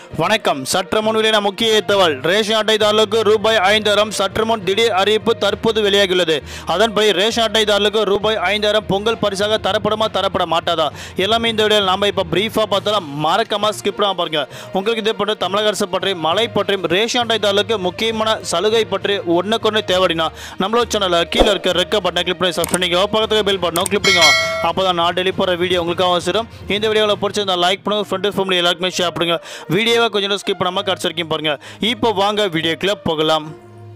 வணக்கம் சற்று முன் வெளியான முக்கிய தகவல் ரேஷன் அட்டைதாரர்களுக்கு ரூபாய் ஐந்தாயிரம் சற்று முன் திடீர் அறிவிப்பு தற்போது வெளியாகியுள்ளது அதன்படி ரேஷன் அட்டைதாரர்களுக்கு ரூபாய் ஐந்தாயிரம் பொங்கல் பரிசாக தரப்படுமா தரப்பட மாட்டாதா எல்லாமே இந்த வீடியோவில் நாம இப்போ பிரீஃபாக பார்த்தாலும் மறக்காம ஸ்கிப் பண்ணாம பாருங்க உங்களுக்கு இதே போன்று தமிழக அரசு பற்றி மழை பற்றியும் ரேஷன் அட்டைதாரர்களுக்கு முக்கியமான சலுகை பற்றி ஒன்றுக்கொன்று தேவைடினா நம்மளோட சேனலில் கீழே இருக்க ரெக்க பட்டனை கிளிக் பண்ணி சப்ஸ்கிரைப் பண்ணிக்கோ பக்கத்துக்கு பெல் பட்டனும் கிளிக் பண்ணிக்கோ அப்போ தான் நான் டெய்லி போகிற வீடியோ உங்களுக்கு அவசரம் இந்த வீடியோவில் பிடிச்சிருந்தா லைக் பண்ணுங்க ஃப்ரெண்டு ஃபேமிலி எல்லாருக்குமே ஷேர் பண்ணுங்க வீடியோவை கொஞ்சம் ஸ்கிப் பண்ணாமல் கடைசி வரைக்கும் பாருங்க இப்போ வாங்க வீடியோக்குள்ள போகலாம்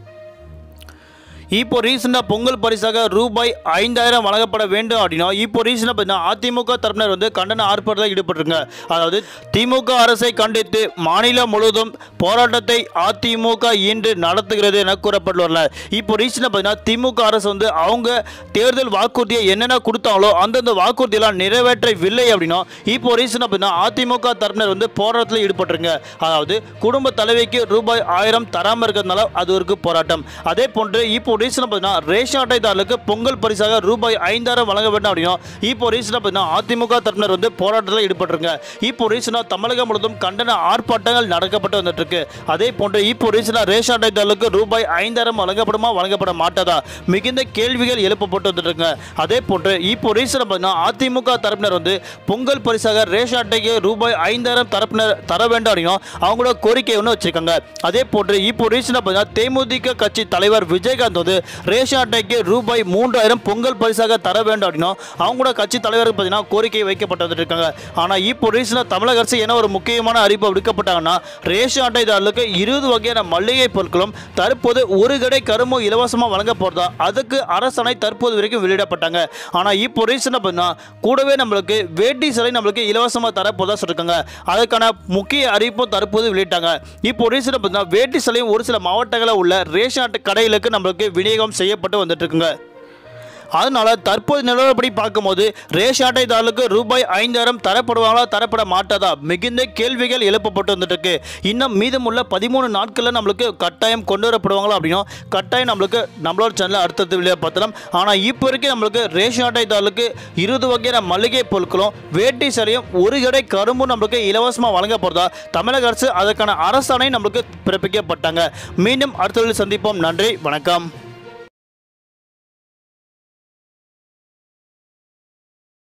இப்போ ரீசெண்டாக பொங்கல் பரிசாக ரூபாய் ஐந்தாயிரம் வழங்கப்பட வேண்டும் அப்படின்னா இப்போ ரீசெண்டாக பார்த்தீங்கன்னா அதிமுக தரப்பினர் வந்து கண்டன ஆர்ப்பாட்டத்தில் ஈடுபட்டிருங்க அதாவது திமுக அரசை கண்டித்து மாநிலம் முழுவதும் போராட்டத்தை அதிமுக இன்று நடத்துகிறது என கூறப்பட்டுள்ளன இப்போ ரீசெண்டாக பார்த்தீங்கன்னா திமுக அரசு வந்து அவங்க தேர்தல் வாக்குறுதியை என்னென்ன கொடுத்தாங்களோ அந்தந்த வாக்குறுதியெல்லாம் நிறைவேற்றவில்லை அப்படின்னா இப்போ ரீசெண்டாக பார்த்தீங்கன்னா அதிமுக தரப்பினர் வந்து போராட்டத்தில் ஈடுபட்டிருங்க அதாவது குடும்ப தலைவிக்கு ரூபாய் ஆயிரம் தராமல் இருக்கிறதுனால அது ஒரு போராட்டம் அதே போன்று இப்போ ரீசனாக பார்த்தீங்கன்னா ரேஷன் அட்டைதாரர்களுக்கு பொங்கல் பரிசாக ரூபாய் ஐந்தாயிரம் வழங்க வேண்டும் அப்படின்னா இப்போ ரீசனாக பார்த்தீங்கன்னா அதிமுக தரப்பினர் வந்து போராட்டத்தில் ஈடுபட்டிருங்க இப்போ ரீசனாக தமிழகம் முழுவதும் கண்டன ஆர்ப்பாட்டங்கள் நடக்கப்பட்டு வந்துட்டு இருக்கு அதே போன்று இப்போ ரீசனாக ரேஷன் அட்டைதாரர்களுக்கு ரூபாய் ஐந்தாயிரம் வழங்கப்படுமா வழங்கப்பட மாட்டாதா மிகுந்த கேள்விகள் எழுப்பப்பட்டு வந்துட்டு இருக்குங்க அதே போன்று இப்போ ரீசனாக பார்த்தீங்கன்னா அதிமுக தரப்பினர் வந்து பொங்கல் பரிசாக ரேஷன் அட்டைக்கு ரூபாய் ஐந்தாயிரம் தரப்பினர் தர வேண்டும் அப்படின்னா அவங்களோட கோரிக்கை ஒன்று வச்சிருக்காங்க அதே போன்று இப்போ ரீசனாக பார்த்தீங்கன்னா தேமுதிக கட்சி தலைவர் விஜயகாந்த் வந்து ரேஷன் அட்டைக்கு ரூபாய் மூன்றாயிரம் பொங்கல் பரிசாக தர வேண்டும் அப்படின்னா அவங்களோட கட்சி தலைவருக்கு பார்த்தீங்கன்னா கோரிக்கை வைக்கப்பட்டு வந்துட்டு இருக்காங்க ஆனால் இப்போ ரீசனாக தமிழக அரசு என்ன ஒரு முக்கியமான அறிவிப்பு விடுக்கப்பட்டாங்கன்னா ரேஷன் அட்டைதாரர்களுக்கு இருபது வகையான மளிகை பொருட்களும் தற்போது ஒரு கடை கரும்பு இலவசமாக வழங்க போகிறதா அதுக்கு அரசாணை தற்போது வரைக்கும் வெளியிடப்பட்டாங்க ஆனால் இப்போ ரீசனாக பார்த்தீங்கன்னா கூடவே நம்மளுக்கு வேட்டி சிலை நம்மளுக்கு இலவசமாக தரப்போதா சொல்லியிருக்காங்க அதுக்கான முக்கிய அறிவிப்பும் தற்போது வெளியிட்டாங்க இப்போ ரீசனாக பார்த்தீங்கன்னா வேட்டி சிலையும் ஒரு சில மாவட்டங்களில் உள்ள ரேஷன் அட்டை கடைகளுக்கு நம்மளுக்கு விநியோகம் செய்யப்பட்டு வந்துட்டு இருக்குங்க அதனால தற்போது நிலவரப்படி பார்க்கும்போது ரேஷன் அட்டைதாரர்களுக்கு ரூபாய் ஐந்தாயிரம் தரப்படுவாங்களா தரப்பட மாட்டாதா மிகுந்த கேள்விகள் எழுப்பப்பட்டு வந்துட்டு இருக்கு இன்னும் மீதமுள்ள பதிமூணு நாட்களில் நம்மளுக்கு கட்டாயம் கொண்டு வரப்படுவாங்களா அப்படின்னா கட்டாயம் நம்மளுக்கு நம்மளோட சேனலில் அடுத்தடுத்த வீடியோ பார்த்தலாம் ஆனால் இப்போ வரைக்கும் நம்மளுக்கு ரேஷன் அட்டைதாரர்களுக்கு இருபது வகையான மளிகை பொருட்களும் வேட்டி சரியும் ஒரு கடை கரும்பும் நம்மளுக்கு இலவசமாக வழங்க போகிறதா தமிழக அரசு அதற்கான அரசாணை நம்மளுக்கு பிறப்பிக்கப்பட்டாங்க மீண்டும் அடுத்த வீடியோவில் சந்திப்போம் நன்றி வணக்கம்